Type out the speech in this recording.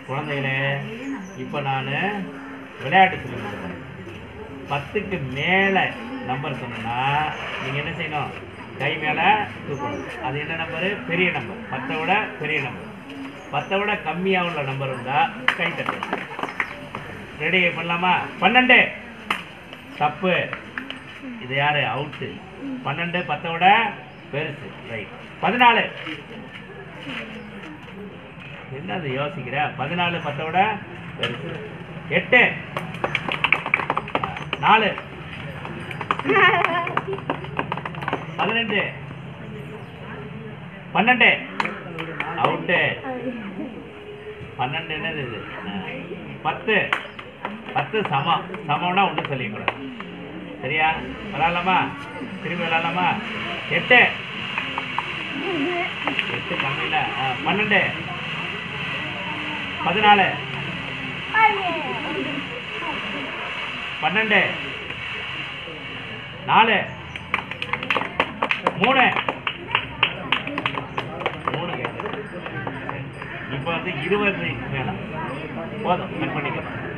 குழந்தைகளே இப்போ நான் விளையாட்டு சொல்லி கொடுக்குறேன் பத்துக்கு மேலே நம்பர் சொன்னேன்னா நீங்கள் என்ன செய்யணும் கை மேலே தூக்கணும் அது என்ன நம்பரு பெரிய நம்பர் பத்தை விட பெரிய நம்பர் பத்தை விட கம்மியாக உள்ள நம்பர் இருந்தால் கை தட்டணும் ரெடி பண்ணலாமா பன்னெண்டு தப்பு இது யாரு அவுட்டு பன்னெண்டு பத்தை விட பெருசு ரைட் பதினாலு என்னது யோசிக்கிற பதினாலு பத்தை விட பெருசு எட்டு நாலு பதினெட்டு பன்னெண்டு அவுட்டு பன்னெண்டு என்னது இது ஆ. பத்து பத்து சமம் சமம்னா ஒன்று சொல்லிக்கூடாது சரியா விளாட்லாமா திரும்பி விளாட்லாமா எட்டு எட்டு கம்மியில் பன்னெண்டு பதினாலு பன்னெண்டு நாலு மூணு மூணு கேட்டு இப்போ வந்து இருபது மேலே போதும் கட் பண்ணிக்கலாம்